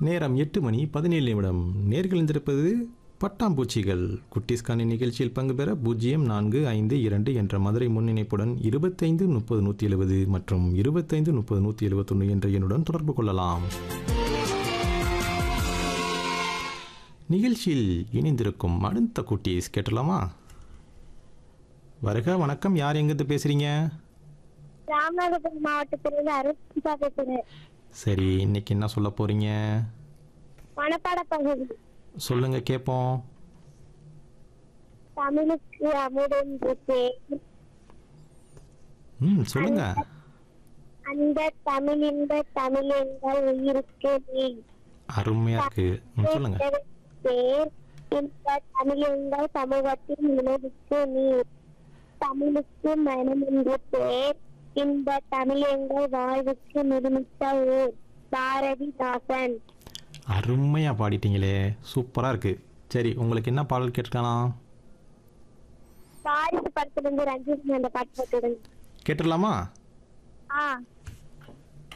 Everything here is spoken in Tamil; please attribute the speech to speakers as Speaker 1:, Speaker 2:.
Speaker 1: நேரம் எட்டு மணி பதினேழு நிமிடம் நேர்கள் இருந்திருப்பது பட்டாம்பூச்சிகள் குட்டிஸ்கானி நிகழ்ச்சியில் பங்கு பெற பூஜ்ஜியம் நான்கு ஐந்து இரண்டு என்ற மதுரை முன்னிணைப்புடன் இருபத்தைந்து முப்பது நூற்றி எழுபது மற்றும் இருபத்தைந்து முப்பது நூற்றி எழுபத்தொன்று என்ற எண்ணுடன் தொடர்பு கொள்ளலாம் நிகழ்ச்சியில் இணைந்திருக்கும் அடுத்த குட்டீஸ் கேட்டலாமா வருக வணக்கம் யார் எங்கிருந்து பேசுறீங்க
Speaker 2: ராமநாதபுரம் மாவட்டத்திலிருந்து அருட்சிதா பேசுறேன்
Speaker 1: சரி இன்னைக்கு என்ன சொல்ல போறீங்க
Speaker 2: மணப்பாட பகுதி
Speaker 1: சொல்லுங்க கேட்போம்
Speaker 2: தமிழுக்கு அமுதென்று பேர்
Speaker 1: ம் சொல்லுங்க
Speaker 2: அந்த தமிழின்ப தமிழ் எங்கள் உயிருக்கு நீ
Speaker 1: அருமையா இருக்கு ம், சொல்லுங்க
Speaker 2: பேர் இந்த தமிழ் எங்கள் சமூகத்தின் உணவுக்கு நீ தமிழுக்கு மனம் என்று பேர் இந்த தமிழ் எங்கள் வாழ்வுக்கு நிர்மித்த ஊர் பாரதிதாசன்
Speaker 1: அருமையா பாடிட்டீங்களே சூப்பரா இருக்கு சரி உங்களுக்கு என்ன பாடல் கேட்டுக்கலாம்
Speaker 2: வாரிசு படத்திலிருந்து ரஞ்சித் அந்த பாட்டு போட்டுடுங்க
Speaker 1: கேட்டுடலாமா
Speaker 2: ஆ